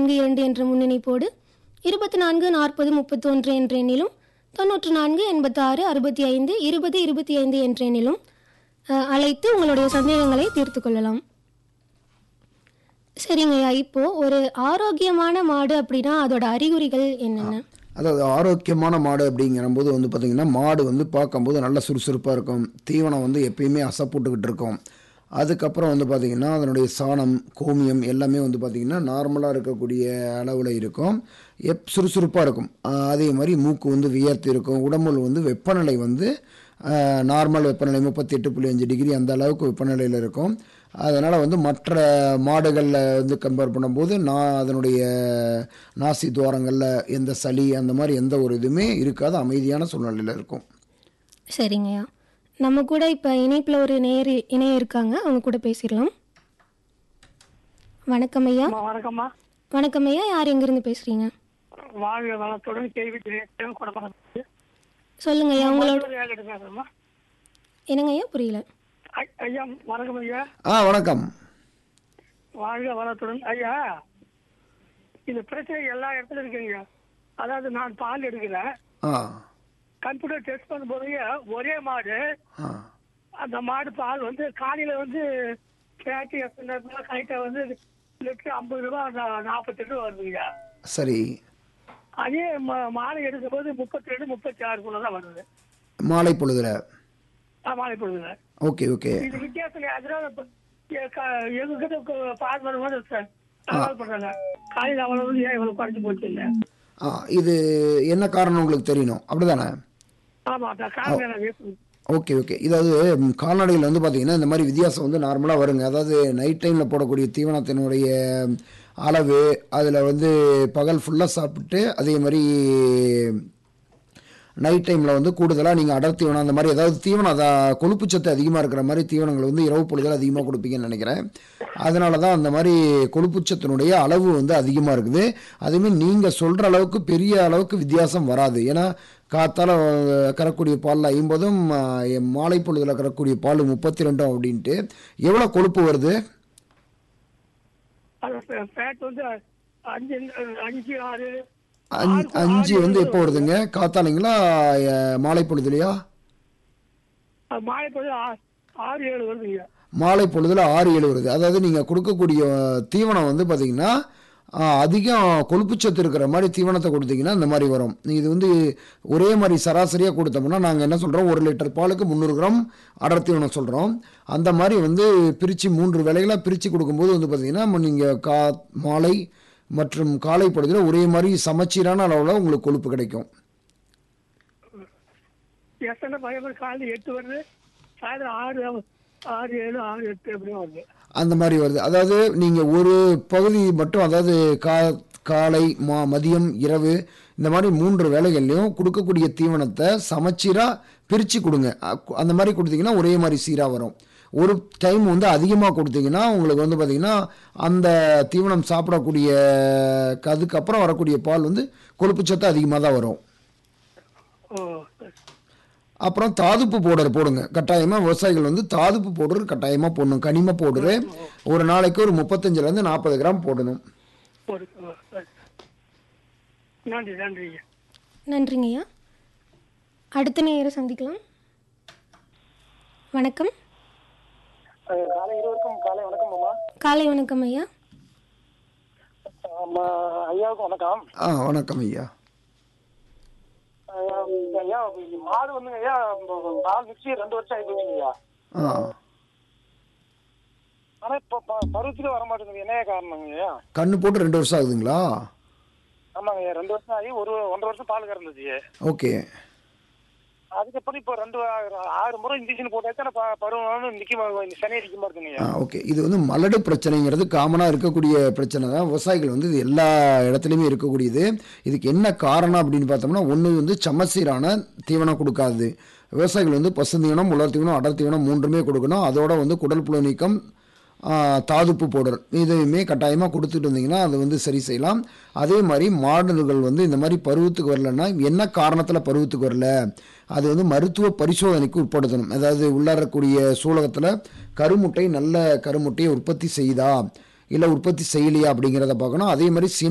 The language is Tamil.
நான்கு இரண்டு என்ற முன்னிணைப்போடு இருபத்தி நான்கு நாற்பது முப்பத்தொன்று என்ற எண்ணிலும் தொண்ணூற்று நான்கு எண்பத்தாறு அறுபத்தி ஐந்து இருபது இருபத்தி ஐந்து என்ற எண்ணிலும் அஹ், அழைத்து உங்களுடைய சந்தேகங்களை தீர்த்து கொள்ளலாம் சரிங்கய்யா இப்போ ஒரு ஆரோக்கியமான மாடு அப்படின்னா அதோட அறிகுறிகள் என்னென்ன அதாவது ஆரோக்கியமான மாடு அப்படிங்கிறபோது வந்து பார்த்திங்கன்னா மாடு வந்து பார்க்கும்போது நல்ல சுறுசுறுப்பாக இருக்கும் தீவனம் வந்து எப்பயுமே அசைப்போட்டுக்கிட்டு இருக்கும் அதுக்கப்புறம் வந்து பார்த்திங்கன்னா அதனுடைய சாணம் கோமியம் எல்லாமே வந்து பார்த்திங்கன்னா நார்மலாக இருக்கக்கூடிய அளவில் இருக்கும் எப் சுறுசுறுப்பாக இருக்கும் ஆஹ் அதே மாதிரி மூக்கு வந்து வியர்த்து இருக்கும் உடம்புல வந்து வெப்பநிலை வந்து நார்மல் வெப்பநிலை முப்பத்தி எட்டு புள்ளி அஞ்சு டிகிரி அந்த அளவுக்கு வெப்பநிலையில் இருக்கும் அதனால் வந்து மற்ற மாடுகளில் வந்து கம்பேர் பண்ணும்போது நான் அதனுடைய நாசி துவாரங்களில் எந்த சளி அந்த மாதிரி எந்த ஒரு இதுவுமே இருக்காது அமைதியான சூழ்நிலையில் இருக்கும் சரிங்கய்யா நம்ம கூட இப்போ இணைப்பில் ஒரு நேர் இணைய இருக்காங்க அவங்க கூட பேசிடலாம் வணக்கம் ஐயா அம்மா வணக்கம்மா வணக்கம் ஐயா யார் எங்கேருந்து பேசுகிறீங்க வாழ்க வளத்துடன் கேள்வி தெரியும் குடம்பரம் சொல்லுங்க ஐயா உங்களோட பேசுறேம்மா என்னங்க ஐயா புரியல ஐ- ஐயா வணக்கம் ஐயா ஆ வணக்கம் வாழ்க வளத்துடன் ஐயா இந்த பிரச்சனை எல்லா இடத்துலயும் இருக்குங்க அதாவது நான் பால் எடுக்கிறேன் ஆ கம்ப்யூட்டர் டெஸ்ட் பண்ணும்போது ஒரே மாடு ஆ அந்த மாடு பால் வந்து காலையில வந்து ஃபேட்டி கரெக்டா வந்து லிட்டர் ஐம்பது ரூபா நாற்பத்தெட்டு ரூபா வருதுங்க சரி அதே மா- மாலை எடுக்கும்போது முப்பத்தி ரெண்டு முப்பத்தி ஆறுக்குள்ள தான் வருது மாலை பொழுதுல ஆ, மாலை பொழுதுல ஓகே ஓகே இது வித்தியாசம் அதனால இப்ப எ- க- எங்ககிட்ட க- பால் வரும்போது ச- தகவல் பண்றாங்க காலையில் அவ்வளவு வந்து ஏன் இவ்வளவு குறைஞ்சு போச்சு இல்ல ஆ இது என்ன காரணம் உங்களுக்கு தெரியணும் அப்படிதானே ஆமா அந்த காரணம் எனக்கு ஓகே ஓகே இதாவது ம், கால்நடைகள் வந்து பார்த்தீங்கன்னா இந்த மாதிரி வித்தியாசம் வந்து நார்மலாக வருங்க அதாவது நைட் டைமில் போடக்கூடிய தீவனத்தினுடைய அளவு அதில் வந்து பகல் ஃபுல்லாக சாப்பிட்டு அதே மாதிரி நைட் டைமில் வந்து கூடுதலாக நீங்கள் அடர் தீவனம் அந்த மாதிரி ஏதாவது தீவனம் அதை கொழுப்புச்சத்து அதிகமாக இருக்கிற மாதிரி தீவனங்கள் வந்து இரவு பொழுதில் அதிகமாக கொடுப்பீங்கன்னு நினைக்கிறேன் அதனால தான் அந்த மாதிரி கொழுப்புச்சத்தினுடைய அளவு வந்து அதிகமாக இருக்குது அதுமாரி நீங்கள் சொல்கிற அளவுக்கு பெரிய அளவுக்கு வித்தியாசம் வராது ஏன்னா காத்தால அஹ், கறக்கூடிய பாலில் ஐம்பதும் அஹ், மாலை பொழுதில் கறக்கூடிய பால் முப்பத்தி ரெண்டும் அப்படின்ட்டு எவ்வளோ கொழுப்பு வருது அது ஃபேட் வந்து அஞ்சு அஞ்சு ஆறு அஞ்சு அஞ்சு வந்து எப்போ வருதுங்க காத்தாலைங்களா அஹ், மாலை பொழுதுலையா அது மாலை பொழுது ஆ- ஆறு ஏழு வருதுங்க மாலை பொழுதுல ஆறு ஏழு வருது அதாவது நீங்கள் கொடுக்கக்கூடிய தீவனம் வந்து பார்த்தீங்கன்னா ஆஹ், அதிகம் கொழுப்புச்சத்து இருக்கிற மாதிரி தீவனத்தை கொடுத்தீங்கன்னா இந்த மாதிரி வரும் இது வந்து ஒரே மாதிரி சராசரியாக கொடுத்தோம்னா நாங்கள் என்ன சொல்கிறோம் ஒரு லிட்டர் பாலுக்கு முந்நூறு கிராம் அடர் தீவனம் சொல்கிறோம் அந்த மாதிரி வந்து பிரித்து மூன்று வேலைகளாக பிரித்து கொடுக்கும்போது வந்து பார்த்தீங்கன்னா நீங்கள் கா மாலை மற்றும் காலை பொழுதுல ஒரே மாதிரி சமச்சீரான அளவில் உங்களுக்கு கொழுப்பு கிடைக்கும் எத்தனை பையன் காலையில் எட்டு வருது சாயந்தரம் ஆறு ஆறு ஏழு ஆறு எட்டு எப்படியும் வருது அந்த மாதிரி வருது அதாவது நீங்கள் ஒரு பகுதி மட்டும் அதாவது கா காலை மா மதியம் இரவு இந்த மாதிரி மூன்று வேலைகள்லையும் கொடுக்கக்கூடிய தீவனத்தை சமச்சீராக பிரித்து கொடுங்க அ- அந்த மாதிரி கொடுத்தீங்கன்னா ஒரே மாதிரி சீராக வரும் ஒரு டைம் வந்து அதிகமாக கொடுத்தீங்கன்னா உங்களுக்கு வந்து பார்த்திங்கன்னா அந்த தீவனம் சாப்பிடக்கூடிய அதுக்கப்புறம் வரக்கூடிய பால் வந்து கொழுப்புச்சத்து அதிகமாக தான் வரும் ஓ அப்புறம் தாதுப்பு பவுடர் போடுங்க கட்டாயமாக விவசாயிகள் வந்து தாதுப்பு பவுடர் கட்டாயமாக போடணும் கனிம பவுடரு ஒரு நாளைக்கு ஒரு முப்பத்தஞ்சுலேருந்து நாற்பது கிராம் போடணும் ஒரு ஓ, சரி. நன்றி நன்றிங்க நன்றிங்க ஐயா அடுத்த நேர சந்திக்கலாம் வணக்கம் காலை இருவருக்கும் காலை வணக்கம் அம்மா காலை வணக்கம் ஐயா ஆமா ஐயாவுக்கு வணக்கம் ஆ வணக்கம் ஐயா ஐயா, ஐயா மாடு வந்துங்க ஐயா பால் மிக்சி ரெண்டு வருஷம் ஆகி போச்சுங்க ஐயா ஆ ஆனா இப்ப ப- பருவத்துக்கு வர மாட்டேங்குது என்ன காரணங்க ஐயா கண்ணு போட்டு ரெண்டு வருஷம் ஆகுதுங்களா ஆமாங்க ஐயா ரெண்டு வருஷம் ஆகி ஒரு ஒன்றரை வருஷம் பால் கறந்துச்சு ஓகே அதுக்கப்புறம் இப்போ ரெண்டு ஆ- ஆறு முறை இன்ஜெக்ஷன் போட்டாச்சு ஆனா ப- பருவம் நிக்க சனி அடிக்க மாட்டேங்குங்க ஆ ஐயா ஓகே இது வந்து மலடு பிரச்சனைங்கிறது காமனாக இருக்கக்கூடிய பிரச்சனை தான் விவசாயிகள் வந்து இது எல்லா இடத்துலையுமே இருக்கக்கூடியது இதுக்கு என்ன காரணம் அப்படின்னு பார்த்தோம்னா ஒன்று வந்து சமசீரான தீவனம் கொடுக்காது விவசாயிகள் வந்து பசுந்தீவனம் உலர் தீவனம் அடர் தீவனம் மூன்றுமே கொடுக்கணும் அதோட வந்து குடல் புழு நீக்கம் ஆ, தாதுப்பு பவுடர் இதையுமே கட்டாயமாக கொடுத்துட்டு இருந்தீங்கன்னா அது வந்து சரி செய்யலாம் அதே மாதிரி மாடுகள் வந்து இந்த மாதிரி பருவத்துக்கு வரலன்னா என்ன காரணத்தில் பருவத்துக்கு வரல அது வந்து மருத்துவ பரிசோதனைக்கு உட்படுத்தணும் அதாவது உள்ளறக்கூடிய சூலகத்தில் கருமுட்டை நல்ல கருமுட்டையை உற்பத்தி செய்யுதா இல்லை உற்பத்தி செய்யலையா அப்படிங்கிறத பார்க்கணும் அதே மாதிரி சினை